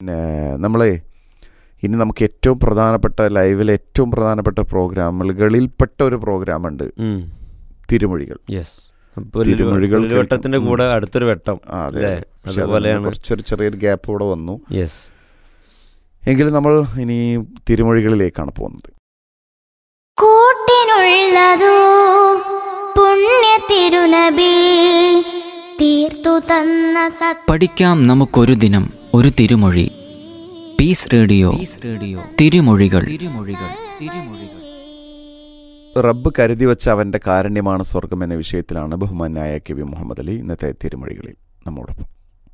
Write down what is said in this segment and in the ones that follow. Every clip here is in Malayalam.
പിന്നെ നമ്മളെ ഇനി നമുക്ക് ഏറ്റവും പ്രധാനപ്പെട്ട ലൈവിലെ ഏറ്റവും പ്രധാനപ്പെട്ട പ്രോഗ്രാമുകളിൽപ്പെട്ട ഒരു പ്രോഗ്രാമുണ്ട് തിരുമൊഴികൾ യെസ് തിരുമൊഴികൾ വട്ടത്തിന്റെ കേൾക്കും. കൂടെ അടുത്തൊരു വട്ടം ആ, അതെ അല്ലേ? പക്ഷെ അതിന് അതുപോലെയാണ് കുറച്ചൊരു ചെറിയൊരു ഗ്യാപ്പ് ഇവിടെ വന്നു യെസ് എങ്കിലും നമ്മൾ ഇനി തിരുമൊഴികളിലേക്കാണ് പോകുന്നത് കൂട്ടിനുള്ളതോ പുണ്യ തിരുനബി തീർത്തു തന്ന സത് പഠിക്കാം നമുക്കൊരു ദിനം ഒരു തിരുമൊഴി പീസ് റേഡിയോ റേഡിയോ തിരുമൊഴികൾ തിരുമൊഴികൾ തിരുമൊഴികൾ റബ്ബ് കരുതി വെച്ച അവന്റെ കാരുണ്യമാണ് സ്വർഗം എന്ന വിഷയത്തിലാണ് ബഹുമാനായ കെ വി മുഹമ്മദ് അലി ഇന്നത്തെ തിരുമൊഴികളിൽ നമ്മോടൊപ്പം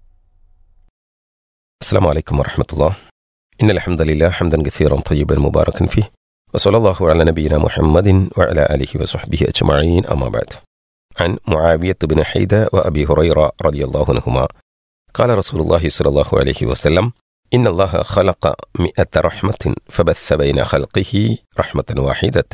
السلام عليكم ورحمة الله إن الحمد لله حمدا كثيرا طيبا مباركا فيه وصلى الله على نبينا محمد وعلى آله وصحبه أجمعين أما بعد عن معاوية بن حيدة وأبي هريرة رضي الله عنهما قال رسول الله صلى الله عليه وسلم إن الله خلق مئة رحمة فبث بين خلقه رحمة واحدة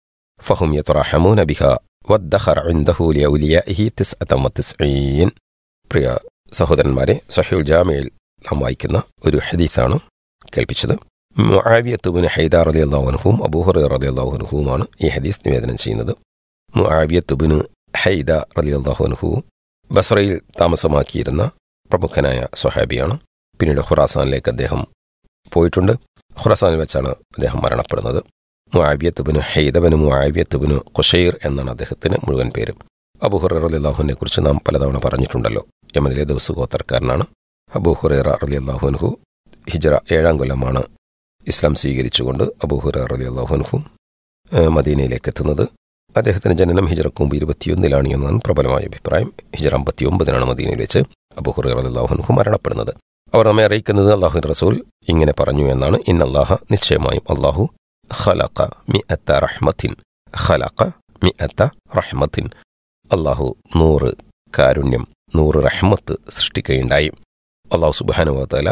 فهم يتراحمون بها وادخر عنده لأوليائه تسعة وتسعين പ്രിയ സഹോദരന്മാരെ സഹ്യുൽ ജാമയിൽ നാം വായിക്കുന്ന ഒരു ഹദീസാണ് കേൾപ്പിച്ചത് മുആവിയത്തുബിന് ഹൈദാർ അലി അള്ളാഹുനഹുവും അബൂഹർ അലി അള്ളാഹുനഹുവുമാണ് ഈ ഹദീസ് നിവേദനം ചെയ്യുന്നത് മുആവിയത്തുബിന് ഹൈദ അലി അള്ളാഹുനഹു ബസ്രയിൽ താമസമാക്കിയിരുന്ന പ്രമുഖനായ സ്വഹാബിയാണ് പിന്നീട് ഖുറാസാനിലേക്ക് അദ്ദേഹം പോയിട്ടുണ്ട് ഖുറാസാനിൽ വെച്ചാണ് അദ്ദേഹം മരണപ്പെടുന്നത് മുആവിയത്തുബിന് ഹൈദബിന് മുആവിയത്തുബിന് ഖുഷൈർ എന്നാണ് അദ്ദേഹത്തിന് മുഴുവൻ പേര് അബൂഹുറ റലി അള്ളാഹുവിനെ കുറിച്ച് നാം പലതവണ പറഞ്ഞിട്ടുണ്ടല്ലോ യമനിലെ ദിവസ ഗോത്രക്കാരനാണ് അബൂ ഹുറേറ റലി അള്ളാഹുൻഹു ഹിജറ ഏഴാം കൊല്ലമാണ് ഇസ്ലാം സ്വീകരിച്ചുകൊണ്ട് അബൂ ഹുറേറ റലി അള്ളാഹുൻഹു മദീനയിലേക്ക് എത്തുന്നത് അദ്ദേഹത്തിന് ജനനം ഹിജറക്ക് മുമ്പ് ഇരുപത്തിയൊന്നിലാണ് എന്നാണ് പ്രബലമായ അഭിപ്രായം ഹിജറ അമ്പത്തി ഒമ്പതിനാണ് മദീനയിൽ വെച്ച് അബൂ ഹുറേറ റലി അള്ളാഹുൻഹു മരണപ്പെടുന്നത് അവർ നമ്മെ അറിയിക്കുന്നത് അള്ളാഹു റസൂൽ ഇങ്ങനെ പറഞ്ഞു എന്നാണ് ഇൻ അള്ളാഹ നിശ്ചയമായും അള്ളാഹു ഖലഖ മി അത്ത റഹ്മത്തിൻ ഖലഖ മി അത്ത റഹ്മത്തിൻ അള്ളാഹു നൂറ് കാരുണ്യം നൂറ് റഹ്മത്ത് സൃഷ്ടിക്കുകയുണ്ടായി അള്ളാഹു സുബാനുവല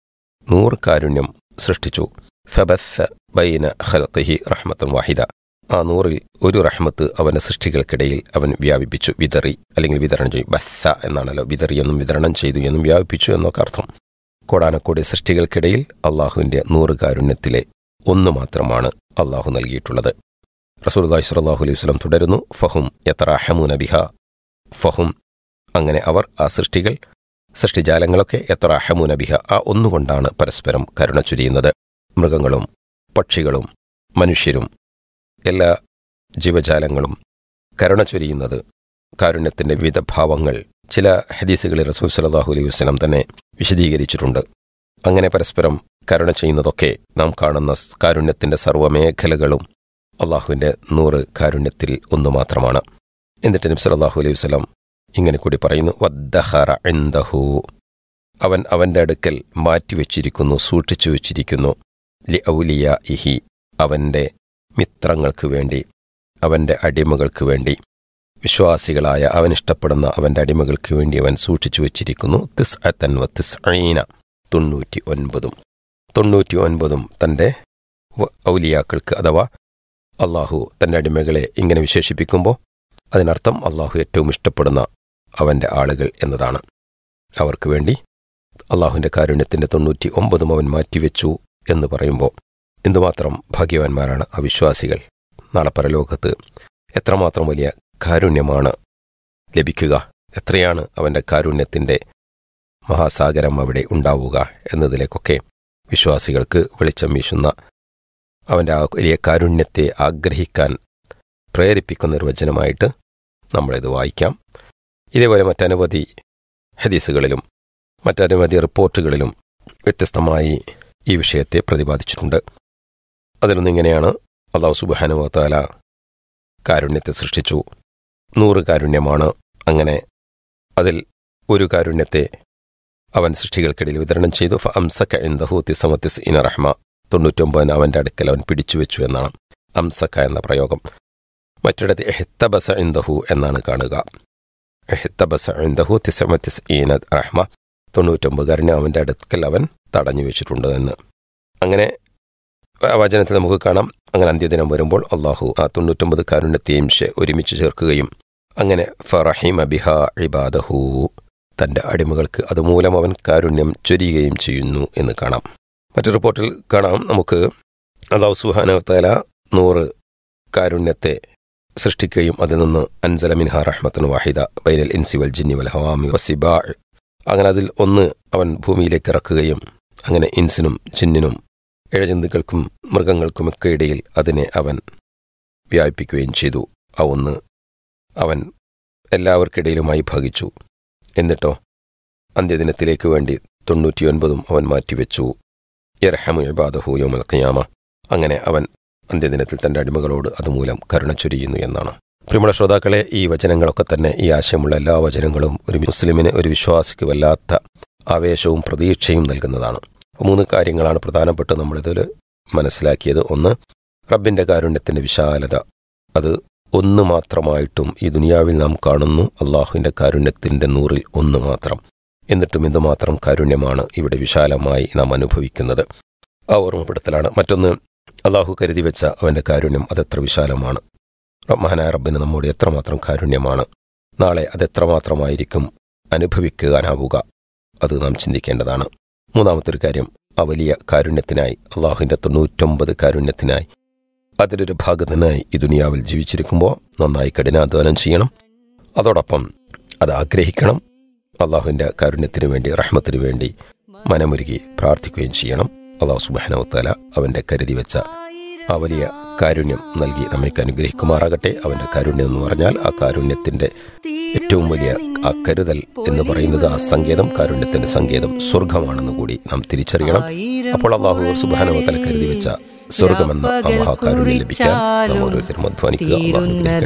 നൂറ് കാരുണ്യം സൃഷ്ടിച്ചു ഫബസ് ബൈന ഖൽഖിഹി റഹ്മത്തൻ വാഹിദ ആ നൂറിൽ ഒരു റഹ്മത്ത് അവന്റെ സൃഷ്ടികൾക്കിടയിൽ അവൻ വ്യാപിപ്പിച്ചു വിതറി അല്ലെങ്കിൽ വിതരണം ചെയ്തു ബസ്സ എന്നാണല്ലോ വിതറി എന്നും വിതരണം ചെയ്തു എന്നും വ്യാപിപ്പിച്ചു എന്നൊക്കെ അർത്ഥം കോടാനക്കോടി സൃഷ്ടികൾക്കിടയിൽ അള്ളാഹുവിന്റെ നൂറ് കാരുണ്യത്തിലെ ഒന്ന് മാത്രമാണ് അള്ളാഹു നൽകിയിട്ടുള്ളത് റസൂലുള്ളാഹി സ്വല്ലല്ലാഹു അലൈഹി വസല്ലം തുടരുന്നു ഫഹും യതറാഹമൂന ബിഹ ഫഹും അങ്ങനെ അവർ ആ സൃഷ്ടികൾ സൃഷ്ടിജാലങ്ങളൊക്കെ യതറാഹമൂന ബിഹ ആ ഒന്നുകൊണ്ടാണ് പരസ്പരം കരുണ ചുരിയുന്നത് മൃഗങ്ങളും പക്ഷികളും മനുഷ്യരും എല്ലാ ജീവജാലങ്ങളും കരുണ ചൊരിയുന്നത് കാരുണ്യത്തിന്റെ വിവിധ ഭാവങ്ങൾ ചില ഹദീസുകളിൽ റസൂൽ സല്ലല്ലാഹു അലൈഹി വസല്ലം തന്നെ വിശദീകരിച്ചിട്ടുണ്ട് അങ്ങനെ പരസ്പരം കരുണ ചെയ്യുന്നതൊക്കെ നാം കാണുന്ന കാരുണ്യത്തിന്റെ സർവ്വമേഖലകളും അള്ളാഹുവിന്റെ നൂറ് കാരുണ്യത്തിൽ ഒന്നു മാത്രമാണ് എന്നിട്ട് നബി സല്ലല്ലാഹു അലൈഹി വസല്ലം ഇങ്ങനെ കൂടി പറയുന്നു വദ്ദഹറ ഇൻദഹു അവൻ അവന്റെ അടുക്കൽ മാറ്റിവെച്ചിരിക്കുന്നു സൂക്ഷിച്ചു വെച്ചിരിക്കുന്നു ലി ഔലിയ ഇഹി അവന്റെ മിത്രങ്ങൾക്ക് വേണ്ടി അവന്റെ അടിമകൾക്ക് വേണ്ടി വിശ്വാസികളായ അവൻ ഇഷ്ടപ്പെടുന്ന അവന്റെ അടിമകൾക്ക് വേണ്ടി അവൻ സൂക്ഷിച്ചു വെച്ചിരിക്കുന്നു തിസ് അത്തൻ വ തിസ് തൊണ്ണൂറ്റി ഒൻപതും തൊണ്ണൂറ്റി ഒൻപതും തന്റെ വ- ഔലിയാക്കൾക്ക് അഥവാ അള്ളാഹു തന്റെ അടിമകളെ ഇങ്ങനെ വിശേഷിപ്പിക്കുമ്പോൾ അതിനർത്ഥം അള്ളാഹു ഏറ്റവും ഇഷ്ടപ്പെടുന്ന അവന്റെ ആളുകൾ എന്നതാണ് അവർക്ക് വേണ്ടി അള്ളാഹുവിന്റെ കാരുണ്യത്തിന്റെ തൊണ്ണൂറ്റി ഒമ്പതും അവൻ മാറ്റിവെച്ചു എന്ന് പറയുമ്പോൾ എന്തുമാത്രം ഭാഗ്യവാന്മാരാണ് അവിശ്വാസികൾ നാളെ പരലോകത്ത് എത്രമാത്രം വലിയ കാരുണ്യമാണ് ലഭിക്കുക എത്രയാണ് അവന്റെ കാരുണ്യത്തിന്റെ മഹാസാഗരം അവിടെ ഉണ്ടാവുക എന്നതിലേക്കൊക്കെ വിശ്വാസികൾക്ക് വെളിച്ചം വീശുന്ന അവന്റെ ആ വലിയ കാരുണ്യത്തെ ആഗ്രഹിക്കാൻ പ്രേരിപ്പിക്കുന്ന ഒരു വചനമായിട്ട് നമ്മളിത് വായിക്കാം ഇതേപോലെ മറ്റനവധി ഹദീസുകളിലും മറ്റനവധി റിപ്പോർട്ടുകളിലും വ്യത്യസ്തമായി ഈ വിഷയത്തെ പ്രതിപാദിച്ചിട്ടുണ്ട് അതിലൊന്നിങ്ങനെയാണ് അള്ളാഹു സുബാനുവത്താല കാരുണ്യത്തെ സൃഷ്ടിച്ചു നൂറ് കാരുണ്യമാണ് അങ്ങനെ അതിൽ ഒരു കാരുണ്യത്തെ അവൻ സൃഷ്ടികൾക്കിടയിൽ വിതരണം ചെയ്തു ഫ അംസക്ക എന്തഹു തിസമത്തിസ് ഇന റഹ്മ തൊണ്ണൂറ്റൊമ്പതിന് അവന്റെ അടുക്കൽ അവൻ പിടിച്ചു വെച്ചു എന്നാണ് അംസക്ക എന്ന പ്രയോഗം മറ്റൊരിടത്ത് എഹ്തബസ ഇന്ദഹു എന്നാണ് കാണുക എഹ്തബസ ഇന്ദഹു തിസമത്തിസ് ഈന റഹ്മ തൊണ്ണൂറ്റൊമ്പത് കാരനെ അവന്റെ അടുക്കൽ അവൻ തടഞ്ഞു വെച്ചിട്ടുണ്ട് എന്ന് അങ്ങനെ ആ വചനത്തിൽ നമുക്ക് കാണാം അങ്ങനെ അന്ത്യദിനം വരുമ്പോൾ അള്ളാഹു ആ തൊണ്ണൂറ്റൊമ്പത് കാരുണ്യത്തെയും ശേ- ഒരുമിച്ച് ചേർക്കുകയും അങ്ങനെ ഫറഹിമ ബിഹ ഇബാദഹു തൻ്റെ അടിമകൾക്ക് അതുമൂലം അവൻ കാരുണ്യം ചൊരിയുകയും ചെയ്യുന്നു എന്ന് കാണാം മറ്റു റിപ്പോർട്ടിൽ കാണാം നമുക്ക് അള്ളാഹു സുഹാനവത്താല നൂറ് കാരുണ്യത്തെ സൃഷ്ടിക്കുകയും അതിൽ നിന്ന് അൻസല മിൻഹ റഹ്മത്തൻ വാഹിദ ബൈനൽ ഇൻസി വൽ ജിന്നി വൽ ഹവാമി വസിബാ അങ്ങനെ അതിൽ ഒന്ന് അവൻ ഭൂമിയിലേക്ക് ഇറക്കുകയും അങ്ങനെ ഇൻസിനും ജിന്നിനും ഇഴജന്തുക്കൾക്കും മൃഗങ്ങൾക്കുമൊക്കെ ഇടയിൽ അതിനെ അവൻ വ്യാപിപ്പിക്കുകയും ചെയ്തു ആ ഒന്ന് അവൻ എല്ലാവർക്കിടയിലുമായി ഭവിച്ചു എന്നിട്ടോ അന്ത്യദിനത്തിലേക്ക് വേണ്ടി തൊണ്ണൂറ്റിയൊൻപതും അവൻ മാറ്റിവെച്ചു യർഹമു ഇബാദഹു യോമൽ ഖിയാമ അങ്ങനെ അവൻ അന്ത്യദിനത്തിൽ തന്റെ അടിമകളോട് അതുമൂലം കരുണ ചൊരിയുന്നു എന്നാണ് പ്രിയമുള്ള ശ്രോതാക്കളെ ഈ വചനങ്ങളൊക്കെ തന്നെ ഈ ആശയമുള്ള എല്ലാ വചനങ്ങളും ഒരു മുസ്ലിമിന് ഒരു വിശ്വാസിക്ക് വല്ലാത്ത ആവേശവും പ്രതീക്ഷയും നൽകുന്നതാണ് മൂന്ന് കാര്യങ്ങളാണ് പ്രധാനപ്പെട്ട് നമ്മളിതിൽ മനസ്സിലാക്കിയത് ഒന്ന് റബ്ബിന്റെ കാരുണ്യത്തിന്റെ വിശാലത അത് ഒന്ന് മാത്രമായിട്ടും ഈ ദുനിയാവിൽ നാം കാണുന്നു അള്ളാഹുവിന്റെ കാരുണ്യത്തിന്റെ നൂറിൽ ഒന്ന് മാത്രം എന്നിട്ടും എന്തുമാത്രം കാരുണ്യമാണ് ഇവിടെ വിശാലമായി നാം അനുഭവിക്കുന്നത് ആ ഓർമ്മപ്പെടുത്തലാണ് മറ്റൊന്ന് അള്ളാഹു കരുതി വെച്ച അവന്റെ കാരുണ്യം അതെത്ര വിശാലമാണ് മഹാനായ റബ്ബിന് നമ്മോട് എത്രമാത്രം കാരുണ്യമാണ് നാളെ അതെത്രമാത്രമായിരിക്കും അനുഭവിക്കാനാവുക അത് നാം ചിന്തിക്കേണ്ടതാണ് മൂന്നാമത്തെ ഒരു കാര്യം ആ വലിയ കാരുണ്യത്തിനായി അള്ളാഹുവിന്റെ തൊണ്ണൂറ്റൊമ്പത് കാരുണ്യത്തിനായി അതിലൊരു ഭാഗത്തിനായി ഈ ദുനിയാവിൽ ജീവിച്ചിരിക്കുമ്പോൾ നന്നായി കഠിനാധ്വാനം ചെയ്യണം അതോടൊപ്പം അത് ആഗ്രഹിക്കണം അള്ളാഹുവിൻ്റെ കാരുണ്യത്തിന് വേണ്ടി റഹ്മത്തിന് വേണ്ടി മനമൊരുക്കി പ്രാർത്ഥിക്കുകയും ചെയ്യണം അള്ളാഹു സുബാനവത്താല അവൻ്റെ കരുതി വെച്ച ആ വലിയ കാരുണ്യം നൽകി നമ്മയ്ക്ക് അനുഗ്രഹിക്കുമാറാകട്ടെ അവൻ്റെ കാരുണ്യം എന്ന് പറഞ്ഞാൽ ആ കാരുണ്യത്തിൻ്റെ ഏറ്റവും വലിയ ആ കരുതൽ എന്ന് പറയുന്നത് ആ സങ്കേതം കാരുണ്യത്തിന്റെ സങ്കേതം സ്വർഗമാണെന്ന് കൂടി നാം തിരിച്ചറിയണം അപ്പോൾ അള്ളാഹു സുബാനവത്തല കരുതി വെച്ച സ്വർഗമെന്ന ആ മഹാകാരുണ്യം ലഭിക്കാൻ നാം ഓരോരുത്തരും അധ്വാനിക്കുക അള്ളാഹു അനുഗ്രഹിക്കട്ടെ.